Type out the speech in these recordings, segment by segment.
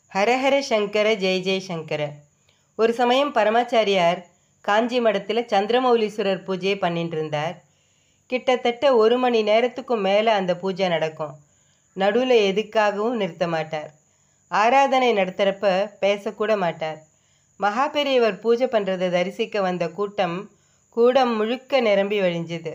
ஹரஹர சங்கர ஜெய ஜெய சங்கர ஒரு சமயம் பரமாச்சாரியார் காஞ்சி மடத்தில் சந்திரமௌலீஸ்வரர் பூஜையை பண்ணிட்டு இருந்தார் கிட்டத்தட்ட ஒரு மணி நேரத்துக்கும் மேலே அந்த பூஜை நடக்கும் நடுவில் எதுக்காகவும் நிறுத்த மாட்டார் ஆராதனை நடத்துகிறப்ப பேசக்கூட மாட்டார் மகா பெரியவர் பூஜை பண்ணுறதை தரிசிக்க வந்த கூட்டம் கூடம் முழுக்க நிரம்பி வழிஞ்சுது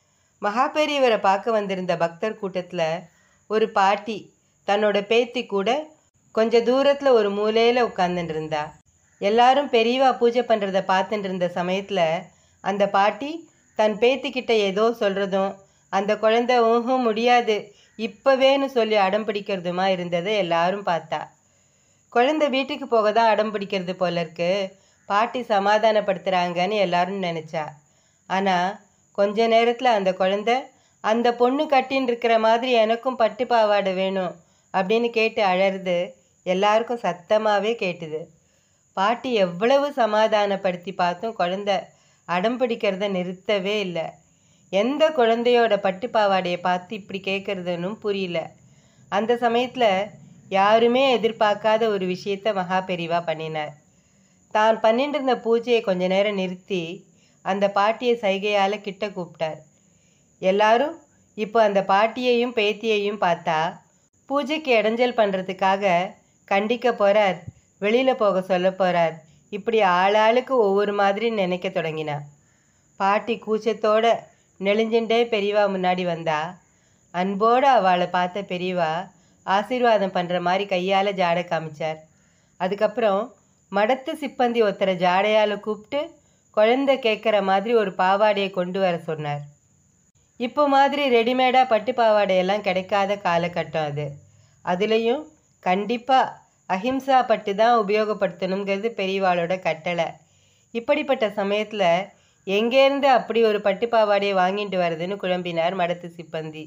மகா பெரியவரை பார்க்க வந்திருந்த பக்தர் கூட்டத்தில் ஒரு பாட்டி தன்னோட பேத்தி கூட கொஞ்ச தூரத்தில் ஒரு மூலையில் உட்காந்துட்டு இருந்தா எல்லாரும் பெரியவா பூஜை பண்ணுறத பார்த்துட்டு இருந்த சமயத்தில் அந்த பாட்டி தன் பேத்திக்கிட்ட ஏதோ சொல்கிறதும் அந்த குழந்தை ஊஹும் முடியாது இப்போவேன்னு சொல்லி அடம் பிடிக்கிறதுமா இருந்ததை எல்லாரும் பார்த்தா குழந்தை வீட்டுக்கு போக தான் அடம் பிடிக்கிறது போல இருக்கு பாட்டி சமாதானப்படுத்துகிறாங்கன்னு எல்லாரும் நினச்சா ஆனால் கொஞ்ச நேரத்தில் அந்த குழந்தை அந்த பொண்ணு கட்டின்னு இருக்கிற மாதிரி எனக்கும் பட்டு பாவாடை வேணும் அப்படின்னு கேட்டு அழறது எல்லாருக்கும் சத்தமாகவே கேட்டுது பாட்டி எவ்வளவு சமாதானப்படுத்தி பார்த்தும் குழந்தை அடம் பிடிக்கிறத நிறுத்தவே இல்லை எந்த குழந்தையோட பட்டு பாவாடையை பார்த்து இப்படி கேட்குறதுன்னு புரியல அந்த சமயத்தில் யாருமே எதிர்பார்க்காத ஒரு விஷயத்த மகா பெரிவா பண்ணினார் தான் பண்ணிட்டு இருந்த பூஜையை கொஞ்ச நேரம் நிறுத்தி அந்த பாட்டியை சைகையால் கிட்ட கூப்பிட்டார் எல்லாரும் இப்போ அந்த பாட்டியையும் பேத்தியையும் பார்த்தா பூஜைக்கு இடைஞ்சல் பண்ணுறதுக்காக கண்டிக்க போகிறார் வெளியில் போக சொல்ல போகிறார் இப்படி ஆளாளுக்கு ஒவ்வொரு மாதிரி நினைக்க தொடங்கினா பாட்டி கூச்சத்தோட நெளிஞ்சுட்டே பெரியவா முன்னாடி வந்தா அன்போடு அவளை பார்த்த பெரியவா ஆசீர்வாதம் பண்ணுற மாதிரி கையால் ஜாடை காமிச்சார் அதுக்கப்புறம் மடத்து சிப்பந்தி ஒருத்தரை ஜாடையால் கூப்பிட்டு குழந்தை கேட்குற மாதிரி ஒரு பாவாடையை கொண்டு வர சொன்னார் இப்போ மாதிரி ரெடிமேடாக பட்டு பாவாடையெல்லாம் கிடைக்காத காலகட்டம் அது அதுலேயும் கண்டிப்பாக அஹிம்சா பட்டு தான் உபயோகப்படுத்தணுங்கிறது பெரியவாளோட கட்டளை இப்படிப்பட்ட சமயத்தில் எங்கேருந்து அப்படி ஒரு பட்டு பாவாடையை வாங்கிட்டு வருதுன்னு குழம்பினார் மடத்து சிப்பந்தி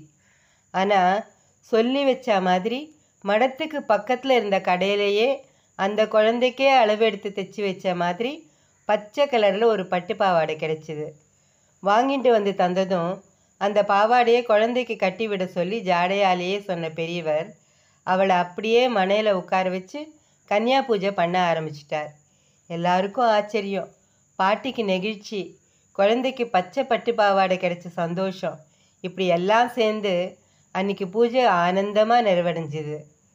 ஆனால் சொல்லி வச்ச மாதிரி மடத்துக்கு பக்கத்தில் இருந்த கடையிலேயே அந்த குழந்தைக்கே அளவு எடுத்து தைச்சி வச்ச மாதிரி பச்சை கலரில் ஒரு பட்டு பாவாடை கிடைச்சிது வாங்கிட்டு வந்து தந்ததும் அந்த பாவாடையை குழந்தைக்கு கட்டி விட சொல்லி ஜாடையாலேயே சொன்ன பெரியவர் அவளை அப்படியே மனையில் உட்கார வச்சு கன்னியா பூஜை பண்ண ஆரம்பிச்சிட்டார் எல்லாருக்கும் ஆச்சரியம் பாட்டிக்கு நெகிழ்ச்சி குழந்தைக்கு பச்சை பட்டு பாவாடை கிடைச்ச சந்தோஷம் இப்படி எல்லாம் சேர்ந்து அன்னைக்கு பூஜை ஆனந்தமாக நிறைவடைஞ்சுது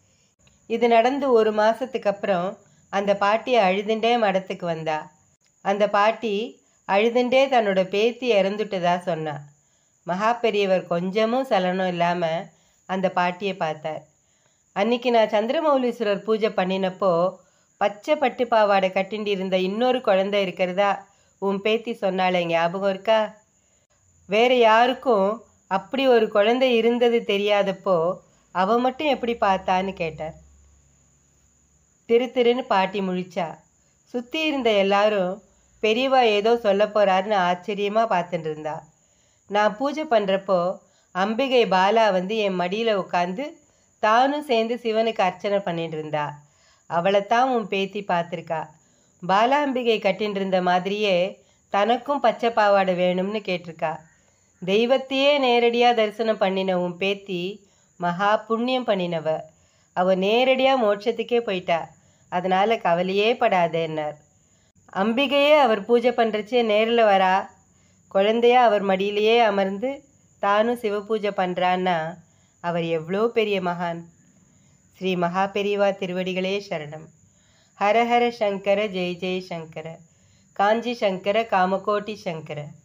இது நடந்து ஒரு மாதத்துக்கு அப்புறம் அந்த பாட்டி அழுதுண்டே மடத்துக்கு வந்தா அந்த பாட்டி அழுதுண்டே தன்னோட பேத்தி இறந்துட்டதா சொன்னா மகா பெரியவர் கொஞ்சமும் சலனம் இல்லாமல் அந்த பாட்டியை பார்த்தார் அன்னைக்கு நான் சந்திரமௌலீஸ்வரர் பூஜை பண்ணினப்போ பச்சை பட்டு பாவாடை கட்டிண்டு இருந்த இன்னொரு குழந்தை இருக்கிறதா உன் பேத்தி சொன்னாலே ஞாபகம் இருக்கா வேற யாருக்கும் அப்படி ஒரு குழந்தை இருந்தது தெரியாதப்போ அவ மட்டும் எப்படி பார்த்தான்னு கேட்டார் திரு திருன்னு பாட்டி முழிச்சா சுற்றி இருந்த எல்லாரும் பெரியவா ஏதோ சொல்ல போறாருன்னு ஆச்சரியமாக பார்த்துட்டு இருந்தா நான் பூஜை பண்ணுறப்போ அம்பிகை பாலா வந்து என் மடியில் உட்காந்து தானும் சேர்ந்து சிவனுக்கு அர்ச்சனை பண்ணிட்டு இருந்தா அவளைத்தான் உன் பேத்தி பார்த்துருக்கா பாலாம்பிகை கட்டின்னு இருந்த மாதிரியே தனக்கும் பச்சை பாவாடை வேணும்னு கேட்டிருக்கா தெய்வத்தையே நேரடியாக தரிசனம் பண்ணின உன் பேத்தி மகா புண்ணியம் பண்ணினவ அவ நேரடியாக மோட்சத்துக்கே போயிட்டா அதனால கவலையே படாதேன்னார் அம்பிகையே அவர் பூஜை பண்ணுறச்சே நேரில் வரா குழந்தையா அவர் மடியிலேயே அமர்ந்து தானும் சிவ பூஜை பண்ணுறான்னா அவர் எவ்வளோ பெரிய மகான் ஸ்ரீ மகா பெரிவா திருவடிகளே சரணம் ஹர ஹர சங்கர ஜெய் ஜெய் சங்கர காஞ்சி சங்கர காமகோட்டி சங்கர